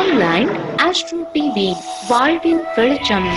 online astro TV வாழ்வின் வெளிச்சம்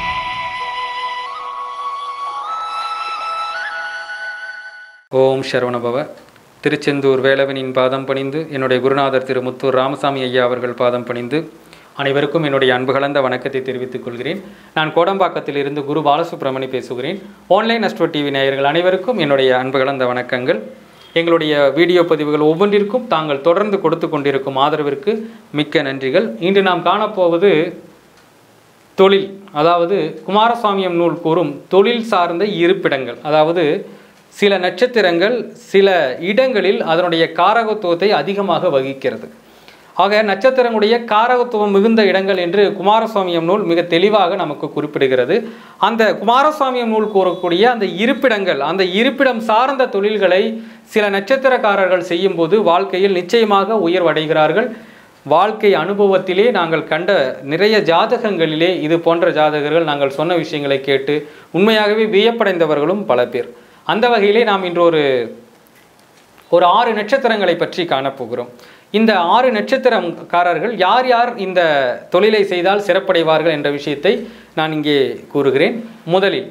ஓம் சரவணபவ திருச்செந்தூர் வேலவனின் பாதம் பணிந்து என்னுடைய குருநாதர் திரு முத்தூர் ராமசாமி ஐயா அவர்கள் பாதம் பணிந்து அனைவருக்கும் என்னுடைய அன்பு கலந்த வணக்கத்தை தெரிவித்துக் கொள்கிறேன் நான் கோடம்பாக்கத்தில் இருந்து குரு பாலசுப்ரமணி பேசுகிறேன் ஆன்லைன் அஸ்ட்ரோ டிவி நேயர்கள் அனைவருக்கும் என்னுடைய அன்பு கலந்த வணக்கங்கள் எங்களுடைய வீடியோ பதிவுகள் ஒவ்வொன்றிற்கும் தாங்கள் தொடர்ந்து கொடுத்து கொண்டிருக்கும் ஆதரவிற்கு மிக்க நன்றிகள் இன்று நாம் காணப்போவது தொழில் அதாவது குமாரசுவாமியம் நூல் கூறும் தொழில் சார்ந்த இருப்பிடங்கள் அதாவது சில நட்சத்திரங்கள் சில இடங்களில் அதனுடைய காரகத்துவத்தை அதிகமாக வகிக்கிறது ஆக நட்சத்திரங்களுடைய காரகத்துவம் மிகுந்த இடங்கள் என்று குமாரசுவாமியம் நூல் மிக தெளிவாக நமக்கு குறிப்பிடுகிறது அந்த குமாரசுவாமியம் நூல் கூறக்கூடிய அந்த இருப்பிடங்கள் அந்த இருப்பிடம் சார்ந்த தொழில்களை சில நட்சத்திரக்காரர்கள் செய்யும்போது வாழ்க்கையில் நிச்சயமாக உயர்வடைகிறார்கள் வாழ்க்கை அனுபவத்திலே நாங்கள் கண்ட நிறைய ஜாதகங்களிலே இது போன்ற ஜாதகர்கள் நாங்கள் சொன்ன விஷயங்களை கேட்டு உண்மையாகவே வியப்படைந்தவர்களும் பல பேர் அந்த வகையிலே நாம் இன்று ஒரு ஒரு ஆறு நட்சத்திரங்களை பற்றி காணப்போகிறோம் இந்த ஆறு நட்சத்திரக்காரர்கள் யார் யார் இந்த தொழிலை செய்தால் சிறப்படைவார்கள் என்ற விஷயத்தை நான் இங்கே கூறுகிறேன் முதலில்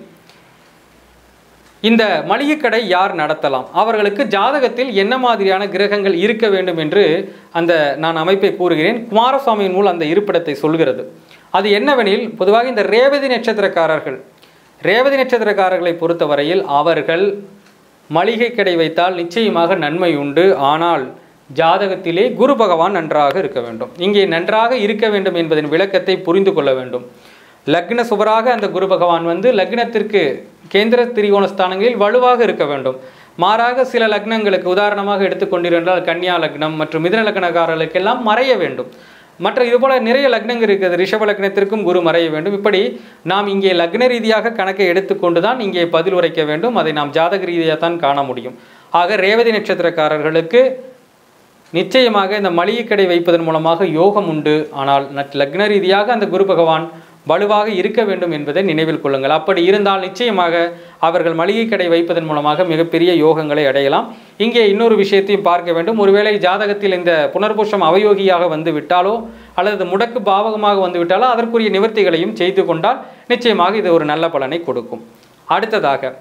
இந்த மளிகை கடை யார் நடத்தலாம் அவர்களுக்கு ஜாதகத்தில் என்ன மாதிரியான கிரகங்கள் இருக்க வேண்டும் என்று அந்த நான் அமைப்பை கூறுகிறேன் குமாரசுவாமியின் நூல் அந்த இருப்பிடத்தை சொல்கிறது அது என்னவெனில் பொதுவாக இந்த ரேவதி நட்சத்திரக்காரர்கள் ரேவதி நட்சத்திரக்காரர்களை பொறுத்தவரையில் அவர்கள் மளிகை கடை வைத்தால் நிச்சயமாக நன்மை உண்டு ஆனால் ஜாதகத்திலே குரு பகவான் நன்றாக இருக்க வேண்டும் இங்கே நன்றாக இருக்க வேண்டும் என்பதன் விளக்கத்தை புரிந்து கொள்ள வேண்டும் லக்ன சுபராக அந்த குரு பகவான் வந்து லக்னத்திற்கு கேந்திர திரிகோண ஸ்தானங்களில் வலுவாக இருக்க வேண்டும் மாறாக சில லக்னங்களுக்கு உதாரணமாக எடுத்துக்கொண்டிருந்தால் கன்னியா லக்னம் மற்றும் மிதன லக்னக்காரர்களுக்கெல்லாம் மறைய வேண்டும் மற்ற இதுபோல நிறைய லக்னங்கள் இருக்குது ரிஷப லக்னத்திற்கும் குரு மறைய வேண்டும் இப்படி நாம் இங்கே லக்ன ரீதியாக கணக்கை எடுத்துக்கொண்டு தான் இங்கே பதில் உரைக்க வேண்டும் அதை நாம் ஜாதக ரீதியாக தான் காண முடியும் ஆக ரேவதி நட்சத்திரக்காரர்களுக்கு நிச்சயமாக இந்த மளிகை கடை வைப்பதன் மூலமாக யோகம் உண்டு ஆனால் நட் லக்ன ரீதியாக அந்த குரு பகவான் வலுவாக இருக்க வேண்டும் என்பதை நினைவில் கொள்ளுங்கள் அப்படி இருந்தால் நிச்சயமாக அவர்கள் மளிகை கடை வைப்பதன் மூலமாக மிகப்பெரிய யோகங்களை அடையலாம் இங்கே இன்னொரு விஷயத்தையும் பார்க்க வேண்டும் ஒருவேளை ஜாதகத்தில் இந்த புனர்பூஷம் அவயோகியாக வந்து விட்டாலோ அல்லது முடக்கு பாவகமாக வந்து விட்டாலோ அதற்குரிய நிவர்த்திகளையும் செய்து கொண்டால் நிச்சயமாக இது ஒரு நல்ல பலனை கொடுக்கும் அடுத்ததாக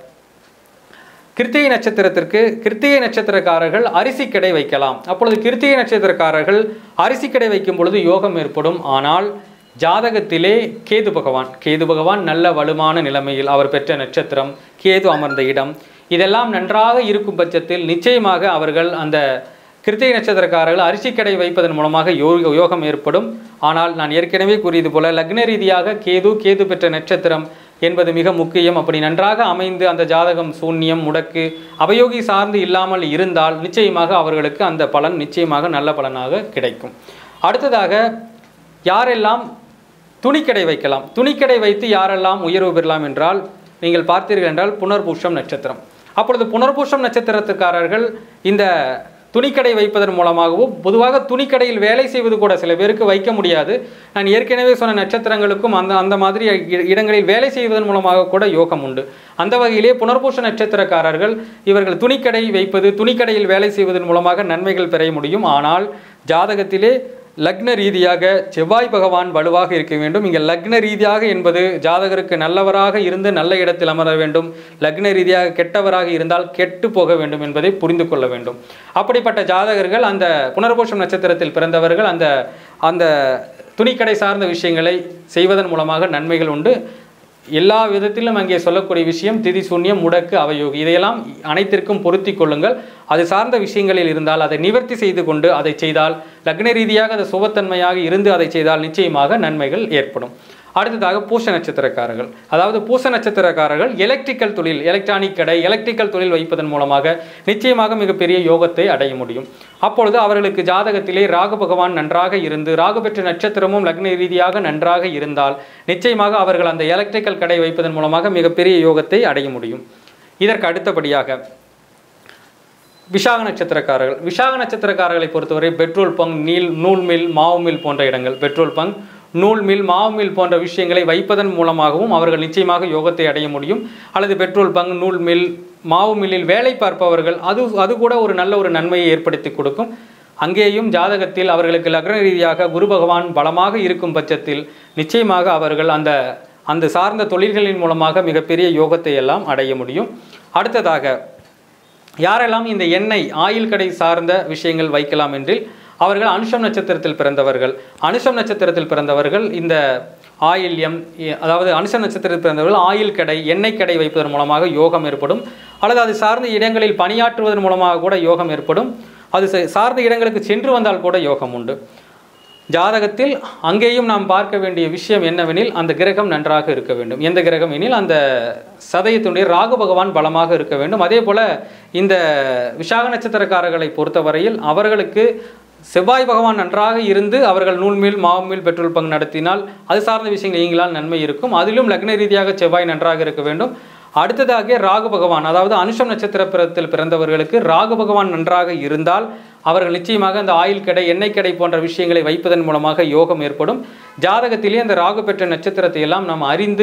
கிருத்திகை நட்சத்திரத்திற்கு கிருத்திகை நட்சத்திரக்காரர்கள் அரிசி கடை வைக்கலாம் அப்பொழுது கிருத்திகை நட்சத்திரக்காரர்கள் அரிசி கடை வைக்கும் பொழுது யோகம் ஏற்படும் ஆனால் ஜாதகத்திலே கேது பகவான் கேது பகவான் நல்ல வலுவான நிலைமையில் அவர் பெற்ற நட்சத்திரம் கேது அமர்ந்த இடம் இதெல்லாம் நன்றாக இருக்கும் பட்சத்தில் நிச்சயமாக அவர்கள் அந்த கிருத்திகை நட்சத்திரக்காரர்கள் அரிசி கடை வைப்பதன் மூலமாக யோக யோகம் ஏற்படும் ஆனால் நான் ஏற்கனவே கூறியது போல லக்ன ரீதியாக கேது கேது பெற்ற நட்சத்திரம் என்பது மிக முக்கியம் அப்படி நன்றாக அமைந்து அந்த ஜாதகம் சூன்யம் முடக்கு அவயோகி சார்ந்து இல்லாமல் இருந்தால் நிச்சயமாக அவர்களுக்கு அந்த பலன் நிச்சயமாக நல்ல பலனாக கிடைக்கும் அடுத்ததாக யாரெல்லாம் துணிக்கடை வைக்கலாம் துணிக்கடை வைத்து யாரெல்லாம் உயர்வு பெறலாம் என்றால் நீங்கள் பார்த்தீர்கள் என்றால் புனர்பூஷம் நட்சத்திரம் அப்பொழுது புனர்பூஷம் நட்சத்திரத்துக்காரர்கள் இந்த துணிக்கடை வைப்பதன் மூலமாகவும் பொதுவாக துணிக்கடையில் வேலை செய்வது கூட சில பேருக்கு வைக்க முடியாது நான் ஏற்கனவே சொன்ன நட்சத்திரங்களுக்கும் அந்த அந்த மாதிரி இ- இடங்களில் வேலை செய்வதன் மூலமாக கூட யோகம் உண்டு அந்த வகையிலே புனர்பூஷ நட்சத்திரக்காரர்கள் இவர்கள் துணிக்கடை வைப்பது துணிக்கடையில் வேலை செய்வதன் மூலமாக நன்மைகள் பெற முடியும் ஆனால் ஜாதகத்திலே லக்ன ரீதியாக செவ்வாய் பகவான் வலுவாக இருக்க வேண்டும் இங்கே லக்ன ரீதியாக என்பது ஜாதகருக்கு நல்லவராக இருந்து நல்ல இடத்தில் அமர வேண்டும் லக்ன ரீதியாக கெட்டவராக இருந்தால் கெட்டு போக வேண்டும் என்பதை புரிந்து கொள்ள வேண்டும் அப்படிப்பட்ட ஜாதகர்கள் அந்த புனர்பூஷம் நட்சத்திரத்தில் பிறந்தவர்கள் அந்த அந்த துணிக்கடை சார்ந்த விஷயங்களை செய்வதன் மூலமாக நன்மைகள் உண்டு எல்லா விதத்திலும் அங்கே சொல்லக்கூடிய விஷயம் திதி சூன்யம் முடக்கு அவயோகி இதையெல்லாம் அனைத்திற்கும் பொருத்தி கொள்ளுங்கள் அது சார்ந்த விஷயங்களில் இருந்தால் அதை நிவர்த்தி செய்து கொண்டு அதை செய்தால் லக்ன ரீதியாக அது சுபத்தன்மையாக இருந்து அதை செய்தால் நிச்சயமாக நன்மைகள் ஏற்படும் அடுத்ததாக பூச நட்சத்திரக்காரர்கள் அதாவது பூச நட்சத்திரக்காரர்கள் எலக்ட்ரிக்கல் தொழில் எலக்ட்ரானிக் கடை எலக்ட்ரிக்கல் தொழில் வைப்பதன் மூலமாக நிச்சயமாக மிகப்பெரிய யோகத்தை அடைய முடியும் அப்பொழுது அவர்களுக்கு ஜாதகத்திலே ராகு பகவான் நன்றாக இருந்து ராகு பெற்ற நட்சத்திரமும் லக்ன ரீதியாக நன்றாக இருந்தால் நிச்சயமாக அவர்கள் அந்த எலக்ட்ரிக்கல் கடை வைப்பதன் மூலமாக மிகப்பெரிய யோகத்தை அடைய முடியும் இதற்கு அடுத்தபடியாக விஷாக நட்சத்திரக்காரர்கள் விஷாக நட்சத்திரக்காரர்களை பொறுத்தவரை பெட்ரோல் பங்க் நீல் நூல் மில் மாவு மில் போன்ற இடங்கள் பெட்ரோல் பங்க் நூல் மில் மாவு மில் போன்ற விஷயங்களை வைப்பதன் மூலமாகவும் அவர்கள் நிச்சயமாக யோகத்தை அடைய முடியும் அல்லது பெட்ரோல் பங்க் நூல் மில் மாவு மில்லில் வேலை பார்ப்பவர்கள் அது அது கூட ஒரு நல்ல ஒரு நன்மையை ஏற்படுத்தி கொடுக்கும் அங்கேயும் ஜாதகத்தில் அவர்களுக்கு லக்ன ரீதியாக குரு பகவான் பலமாக இருக்கும் பட்சத்தில் நிச்சயமாக அவர்கள் அந்த அந்த சார்ந்த தொழில்களின் மூலமாக மிகப்பெரிய யோகத்தை எல்லாம் அடைய முடியும் அடுத்ததாக யாரெல்லாம் இந்த எண்ணெய் ஆயில் கடை சார்ந்த விஷயங்கள் வைக்கலாம் என்றில் அவர்கள் அனுஷம் நட்சத்திரத்தில் பிறந்தவர்கள் அனுஷம் நட்சத்திரத்தில் பிறந்தவர்கள் இந்த ஆயில்யம் இ- அதாவது அனுஷம் நட்சத்திரத்தில் பிறந்தவர்கள் ஆயில் கடை எண்ணெய் கடை வைப்பதன் மூலமாக யோகம் ஏற்படும் அல்லது அது சார்ந்த இடங்களில் பணியாற்றுவதன் மூலமாக கூட யோகம் ஏற்படும் அது ச- சார்ந்த இடங்களுக்கு சென்று வந்தால் கூட யோகம் உண்டு ஜாதகத்தில் அங்கேயும் நாம் பார்க்க வேண்டிய விஷயம் என்னவெனில் அந்த கிரகம் நன்றாக இருக்க வேண்டும் எந்த கிரகம் எனில் அந்த சதயத்தினுடைய ராகு பகவான் பலமாக இருக்க வேண்டும் அதே போல இந்த விஷாக நட்சத்திரக்காரர்களை பொறுத்தவரையில் அவர்களுக்கு செவ்வாய் பகவான் நன்றாக இருந்து அவர்கள் நூல்மில் மாவுமில் பெட்ரோல் பங்கு நடத்தினால் அது சார்ந்த விஷயங்கள் இயங்கினால் நன்மை இருக்கும் அதிலும் லக்ன ரீதியாக செவ்வாய் நன்றாக இருக்க வேண்டும் அடுத்ததாக ராகு பகவான் அதாவது அனுஷம் நட்சத்திரத்தில் பிறந்தவர்களுக்கு ராகு பகவான் நன்றாக இருந்தால் அவர்கள் நிச்சயமாக அந்த ஆயில் கடை எண்ணெய் கடை போன்ற விஷயங்களை வைப்பதன் மூலமாக யோகம் ஏற்படும் ஜாதகத்திலே அந்த ராகு பெற்ற நட்சத்திரத்தை எல்லாம் நாம் அறிந்து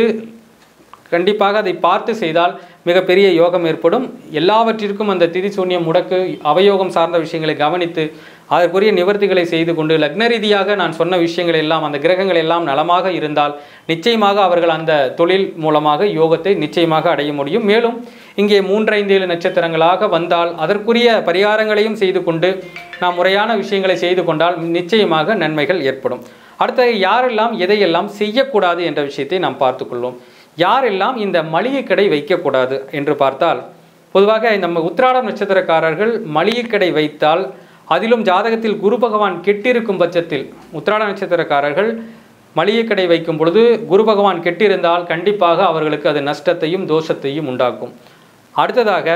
கண்டிப்பாக அதை பார்த்து செய்தால் மிகப்பெரிய யோகம் ஏற்படும் எல்லாவற்றிற்கும் அந்த திதி சூன்யம் முடக்கு அவயோகம் சார்ந்த விஷயங்களை கவனித்து அதற்குரிய நிவர்த்திகளை செய்து கொண்டு லக்ன ரீதியாக நான் சொன்ன விஷயங்கள் எல்லாம் அந்த கிரகங்கள் எல்லாம் நலமாக இருந்தால் நிச்சயமாக அவர்கள் அந்த தொழில் மூலமாக யோகத்தை நிச்சயமாக அடைய முடியும் மேலும் இங்கே மூன்றைந்து ஏழு நட்சத்திரங்களாக வந்தால் அதற்குரிய பரிகாரங்களையும் செய்து கொண்டு நாம் முறையான விஷயங்களை செய்து கொண்டால் நிச்சயமாக நன்மைகள் ஏற்படும் அடுத்த யாரெல்லாம் எதையெல்லாம் செய்யக்கூடாது என்ற விஷயத்தை நாம் பார்த்துக்கொள்வோம் யாரெல்லாம் இந்த மளிகை கடை வைக்கக்கூடாது என்று பார்த்தால் பொதுவாக நம்ம உத்திராடம் நட்சத்திரக்காரர்கள் மளிகை கடை வைத்தால் அதிலும் ஜாதகத்தில் குரு பகவான் கெட்டிருக்கும் பட்சத்தில் உத்திராட நட்சத்திரக்காரர்கள் மளிகை கடை வைக்கும் பொழுது குரு பகவான் கெட்டிருந்தால் கண்டிப்பாக அவர்களுக்கு அது நஷ்டத்தையும் தோஷத்தையும் உண்டாக்கும் அடுத்ததாக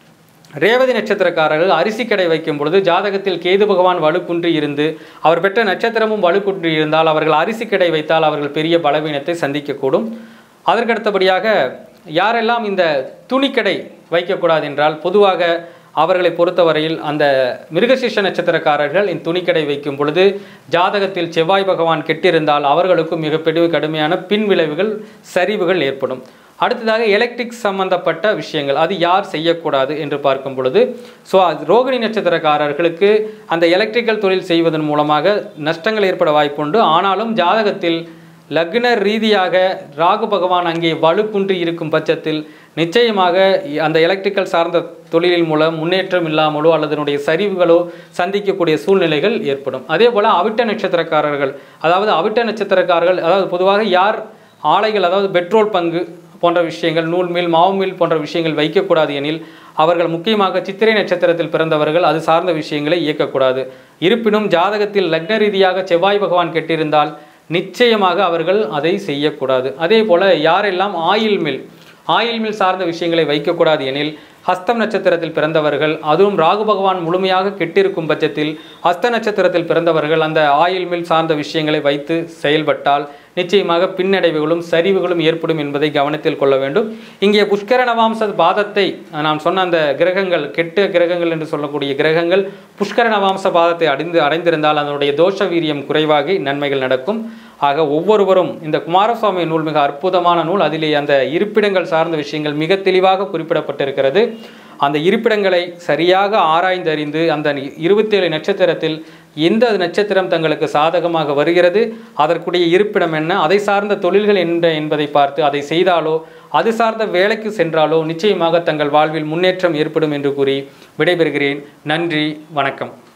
ரேவதி நட்சத்திரக்காரர்கள் அரிசி கடை வைக்கும் பொழுது ஜாதகத்தில் கேது பகவான் வலுக்குன்றி இருந்து அவர் பெற்ற நட்சத்திரமும் வலுக்குன்றி இருந்தால் அவர்கள் அரிசி கடை வைத்தால் அவர்கள் பெரிய பலவீனத்தை சந்திக்கக்கூடும் அதற்கடுத்தபடியாக யாரெல்லாம் இந்த துணிக்கடை வைக்கக்கூடாது என்றால் பொதுவாக அவர்களை பொறுத்தவரையில் அந்த மிருகசீஷ நட்சத்திரக்காரர்கள் இந்த துணிக்கடை வைக்கும் பொழுது ஜாதகத்தில் செவ்வாய் பகவான் கெட்டிருந்தால் அவர்களுக்கும் மிகப்பெரிய கடுமையான பின் விளைவுகள் சரிவுகள் ஏற்படும் அடுத்ததாக எலக்ட்ரிக் சம்பந்தப்பட்ட விஷயங்கள் அது யார் செய்யக்கூடாது என்று பார்க்கும் பொழுது ஸோ ரோகிணி நட்சத்திரக்காரர்களுக்கு அந்த எலக்ட்ரிக்கல் தொழில் செய்வதன் மூலமாக நஷ்டங்கள் ஏற்பட வாய்ப்புண்டு ஆனாலும் ஜாதகத்தில் லக்ன ரீதியாக ராகு பகவான் அங்கே வலுக்குன்றி இருக்கும் பட்சத்தில் நிச்சயமாக அந்த எலக்ட்ரிக்கல் சார்ந்த தொழிலின் மூலம் முன்னேற்றம் இல்லாமலோ அல்லது அதனுடைய சரிவுகளோ சந்திக்கக்கூடிய சூழ்நிலைகள் ஏற்படும் அதே போல் அவிட்ட நட்சத்திரக்காரர்கள் அதாவது அவிட்ட நட்சத்திரக்காரர்கள் அதாவது பொதுவாக யார் ஆலைகள் அதாவது பெட்ரோல் பங்கு போன்ற விஷயங்கள் நூல் மில் மாவு மில் போன்ற விஷயங்கள் வைக்கக்கூடாது எனில் அவர்கள் முக்கியமாக சித்திரை நட்சத்திரத்தில் பிறந்தவர்கள் அது சார்ந்த விஷயங்களை இயக்கக்கூடாது இருப்பினும் ஜாதகத்தில் லக்ன ரீதியாக செவ்வாய் பகவான் கெட்டிருந்தால் நிச்சயமாக அவர்கள் அதை செய்யக்கூடாது அதே போல யாரெல்லாம் ஆயில் மில் ஆயில் மில் சார்ந்த விஷயங்களை வைக்கக்கூடாது எனில் ஹஸ்தம் நட்சத்திரத்தில் பிறந்தவர்கள் அதுவும் ராகு பகவான் முழுமையாக கெட்டிருக்கும் பட்சத்தில் ஹஸ்த நட்சத்திரத்தில் பிறந்தவர்கள் அந்த ஆயில் மில் சார்ந்த விஷயங்களை வைத்து செயல்பட்டால் நிச்சயமாக பின்னடைவுகளும் சரிவுகளும் ஏற்படும் என்பதை கவனத்தில் கொள்ள வேண்டும் இங்கே புஷ்கர நவாம்ச பாதத்தை நான் சொன்ன அந்த கிரகங்கள் கெட்ட கிரகங்கள் என்று சொல்லக்கூடிய கிரகங்கள் புஷ்கர நவாம்ச பாதத்தை அடைந்து அடைந்திருந்தால் அதனுடைய தோஷ வீரியம் குறைவாகி நன்மைகள் நடக்கும் ஆக ஒவ்வொருவரும் இந்த குமாரசுவாமி நூல் மிக அற்புதமான நூல் அதிலே அந்த இருப்பிடங்கள் சார்ந்த விஷயங்கள் மிக தெளிவாக குறிப்பிடப்பட்டிருக்கிறது அந்த இருப்பிடங்களை சரியாக ஆராய்ந்தறிந்து அந்த இருபத்தேழு நட்சத்திரத்தில் எந்த நட்சத்திரம் தங்களுக்கு சாதகமாக வருகிறது அதற்குரிய இருப்பிடம் என்ன அதை சார்ந்த தொழில்கள் என்ன என்பதை பார்த்து அதை செய்தாலோ அது சார்ந்த வேலைக்கு சென்றாலோ நிச்சயமாக தங்கள் வாழ்வில் முன்னேற்றம் ஏற்படும் என்று கூறி விடைபெறுகிறேன் நன்றி வணக்கம்